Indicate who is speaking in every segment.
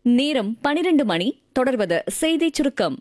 Speaker 1: நேரம் பனிரெண்டு மணி தொடர்வது செய்திச் சுருக்கம்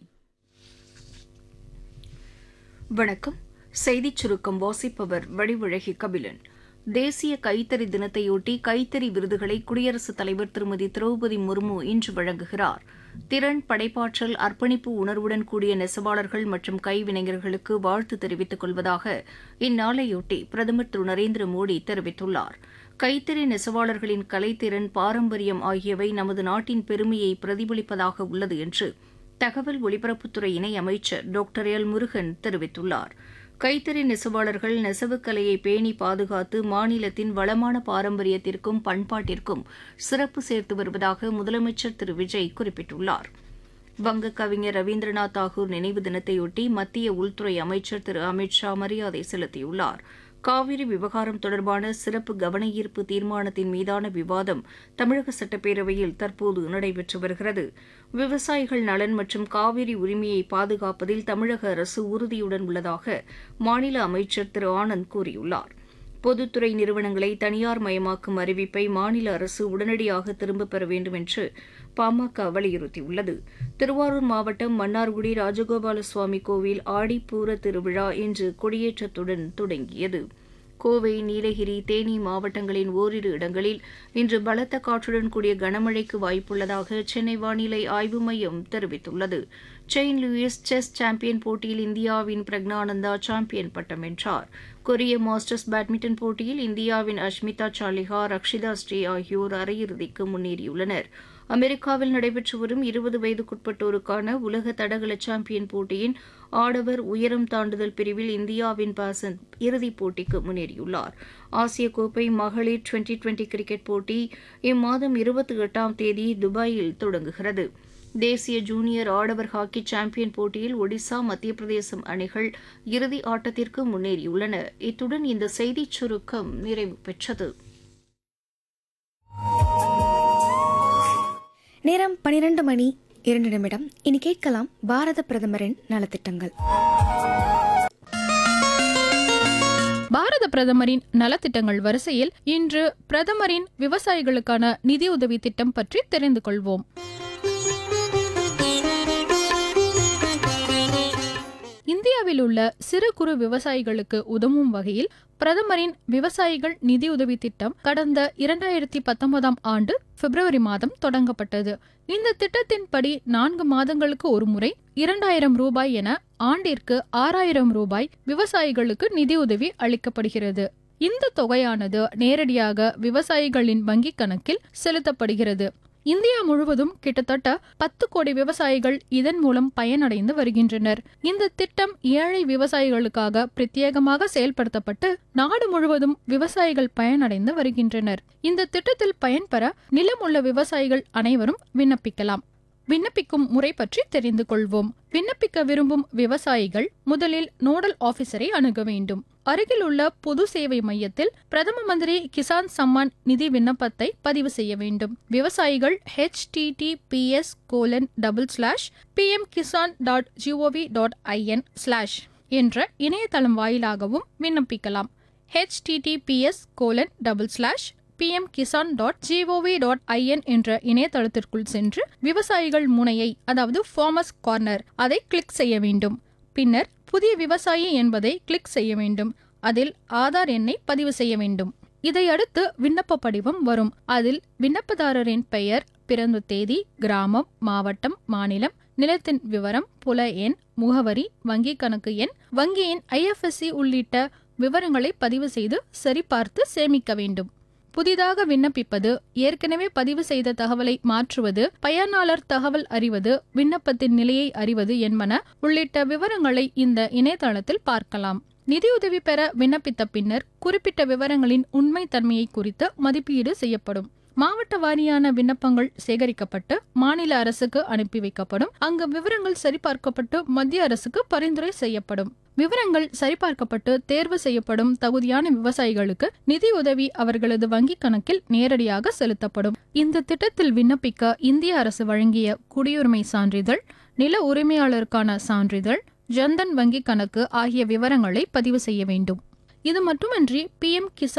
Speaker 2: வணக்கம் செய்திச் சுருக்கம் வாசிப்பவர் வடிவழகி கபிலன் தேசிய கைத்தறி தினத்தையொட்டி கைத்தறி விருதுகளை குடியரசுத் தலைவர் திருமதி திரௌபதி முர்மு இன்று வழங்குகிறார் திறன் படைப்பாற்றல் அர்ப்பணிப்பு உணர்வுடன் கூடிய நெசவாளர்கள் மற்றும் கைவினைஞர்களுக்கு வாழ்த்து தெரிவித்துக் கொள்வதாக இந்நாளையொட்டி பிரதமர் திரு நரேந்திர மோடி தெரிவித்துள்ளார் கைத்தறி நெசவாளர்களின் கலைத்திறன் பாரம்பரியம் ஆகியவை நமது நாட்டின் பெருமையை பிரதிபலிப்பதாக உள்ளது என்று தகவல் ஒலிபரப்புத்துறை இணை அமைச்சர் டாக்டர் எல் முருகன் தெரிவித்துள்ளார் கைத்தறி நெசவாளர்கள் நெசவுக்கலையை பேணி பாதுகாத்து மாநிலத்தின் வளமான பாரம்பரியத்திற்கும் பண்பாட்டிற்கும் சிறப்பு சேர்த்து வருவதாக முதலமைச்சர் திரு விஜய் குறிப்பிட்டுள்ளார் வங்க கவிஞர் ரவீந்திரநாத் தாகூர் நினைவு தினத்தையொட்டி மத்திய உள்துறை அமைச்சர் திரு அமித் ஷா மரியாதை செலுத்தியுள்ளார் காவிரி விவகாரம் தொடர்பான சிறப்பு கவன ஈர்ப்பு தீர்மானத்தின் மீதான விவாதம் தமிழக சட்டப்பேரவையில் தற்போது நடைபெற்று வருகிறது விவசாயிகள் நலன் மற்றும் காவிரி உரிமையை பாதுகாப்பதில் தமிழக அரசு உறுதியுடன் உள்ளதாக மாநில அமைச்சர் திரு ஆனந்த் கூறியுள்ளார் பொதுத்துறை நிறுவனங்களை தனியார் மயமாக்கும் அறிவிப்பை மாநில அரசு உடனடியாக திரும்பப் பெற வேண்டும் என்று பாமக வலியுறுத்தியுள்ளது திருவாரூர் மாவட்டம் மன்னார்குடி ராஜகோபால சுவாமி கோவில் ஆடிப்பூர திருவிழா இன்று கொடியேற்றத்துடன் தொடங்கியது கோவை நீலகிரி தேனி மாவட்டங்களின் ஓரிரு இடங்களில் இன்று பலத்த காற்றுடன் கூடிய கனமழைக்கு வாய்ப்புள்ளதாக சென்னை வானிலை ஆய்வு மையம் தெரிவித்துள்ளது செயின் லூயிஸ் செஸ் சாம்பியன் போட்டியில் இந்தியாவின் பிரக்னானந்தா சாம்பியன் பட்டம் வென்றார் கொரிய மாஸ்டர்ஸ் பேட்மிண்டன் போட்டியில் இந்தியாவின் அஷ்மிதா சாலிஹா ரக்ஷிதா ஸ்ரீ ஆகியோர் அரையிறுதிக்கு முன்னேறியுள்ளனர் அமெரிக்காவில் நடைபெற்று வரும் இருபது வயதுக்குட்பட்டோருக்கான உலக தடகள சாம்பியன் போட்டியின் ஆடவர் உயரம் தாண்டுதல் பிரிவில் இந்தியாவின் பாசன் இறுதிப் போட்டிக்கு முன்னேறியுள்ளார் ஆசிய கோப்பை மகளிர் டுவெண்டி டுவெண்டி கிரிக்கெட் போட்டி இம்மாதம் இருபத்தி எட்டாம் தேதி துபாயில் தொடங்குகிறது தேசிய ஜூனியர் ஆடவர் ஹாக்கி சாம்பியன் போட்டியில் ஒடிசா மத்திய பிரதேசம் அணிகள் இறுதி ஆட்டத்திற்கு முன்னேறியுள்ளன இத்துடன் இந்த செய்திச் சுருக்கம் நிறைவு பெற்றது
Speaker 3: நேரம் பனிரெண்டு மணி இரண்டு நிமிடம் இனி கேட்கலாம் பாரத பிரதமரின் நலத்திட்டங்கள்
Speaker 4: பாரத பிரதமரின் நலத்திட்டங்கள் வரிசையில் இன்று பிரதமரின் விவசாயிகளுக்கான நிதியுதவி திட்டம் பற்றி தெரிந்து கொள்வோம் இந்தியாவில் உள்ள சிறு குறு விவசாயிகளுக்கு உதவும் வகையில் பிரதமரின் விவசாயிகள் நிதியுதவி திட்டம் கடந்த இரண்டாயிரத்தி பத்தொன்பதாம் ஆண்டு பிப்ரவரி மாதம் தொடங்கப்பட்டது இந்த திட்டத்தின்படி நான்கு மாதங்களுக்கு ஒரு முறை இரண்டாயிரம் ரூபாய் என ஆண்டிற்கு ஆறாயிரம் ரூபாய் விவசாயிகளுக்கு நிதியுதவி அளிக்கப்படுகிறது இந்த தொகையானது நேரடியாக விவசாயிகளின் வங்கிக் கணக்கில் செலுத்தப்படுகிறது இந்தியா முழுவதும் கிட்டத்தட்ட பத்து கோடி விவசாயிகள் இதன் மூலம் பயனடைந்து வருகின்றனர் இந்த திட்டம் ஏழை விவசாயிகளுக்காக பிரத்யேகமாக செயல்படுத்தப்பட்டு நாடு முழுவதும் விவசாயிகள் பயனடைந்து வருகின்றனர் இந்த திட்டத்தில் பயன்பெற நிலம் உள்ள விவசாயிகள் அனைவரும் விண்ணப்பிக்கலாம் விண்ணப்பிக்கும் முறை பற்றி தெரிந்து கொள்வோம் விண்ணப்பிக்க விரும்பும் விவசாயிகள் முதலில் நோடல் ஆபீசரை அணுக வேண்டும் அருகில் உள்ள பொது சேவை மையத்தில் பிரதம மந்திரி கிசான் சம்மான் நிதி விண்ணப்பத்தை பதிவு செய்ய வேண்டும் விவசாயிகள் HTTPS colon double slash PM Kisan dot GOV dot IN slash என்ற இணையதளம் வாயிலாகவும் விண்ணப்பிக்கலாம் HTTPS colon double slash PM Kisan dot GOV dot IN என்ற இணையதளத்திற்குள் சென்று விவசாயிகள் முனையை அதாவது ஃபார்மர்ஸ் கார்னர் அதை கிளிக் செய்ய வேண்டும் பின்னர் புதிய விவசாயி என்பதை கிளிக் செய்ய வேண்டும் அதில் ஆதார் எண்ணை பதிவு செய்ய வேண்டும் இதையடுத்து விண்ணப்ப படிவம் வரும் அதில் விண்ணப்பதாரரின் பெயர் பிறந்த தேதி கிராமம் மாவட்டம் மாநிலம் நிலத்தின் விவரம் புல எண் முகவரி வங்கி கணக்கு எண் வங்கியின் ஐஎஃப்எஸ்சி உள்ளிட்ட விவரங்களை பதிவு செய்து சரிபார்த்து சேமிக்க வேண்டும் புதிதாக விண்ணப்பிப்பது ஏற்கனவே பதிவு செய்த தகவலை மாற்றுவது பயனாளர் தகவல் அறிவது விண்ணப்பத்தின் நிலையை அறிவது என்பன உள்ளிட்ட விவரங்களை இந்த இணையதளத்தில் பார்க்கலாம் நிதியுதவி பெற விண்ணப்பித்த பின்னர் குறிப்பிட்ட விவரங்களின் உண்மை தன்மையை குறித்து மதிப்பீடு செய்யப்படும் மாவட்ட வாரியான விண்ணப்பங்கள் சேகரிக்கப்பட்டு மாநில அரசுக்கு அனுப்பி வைக்கப்படும் அங்கு விவரங்கள் சரிபார்க்கப்பட்டு மத்திய அரசுக்கு பரிந்துரை செய்யப்படும் விவரங்கள் சரிபார்க்கப்பட்டு தேர்வு செய்யப்படும் தகுதியான விவசாயிகளுக்கு நிதியுதவி அவர்களது வங்கிக் கணக்கில் நேரடியாக செலுத்தப்படும் இந்த திட்டத்தில் விண்ணப்பிக்க இந்திய அரசு வழங்கிய குடியுரிமை சான்றிதழ் நில உரிமையாளருக்கான சான்றிதழ் ஜன்தன் வங்கிக் கணக்கு ஆகிய விவரங்களை பதிவு செய்ய வேண்டும் இது மட்டுமன்றி பிஎம் கிசான்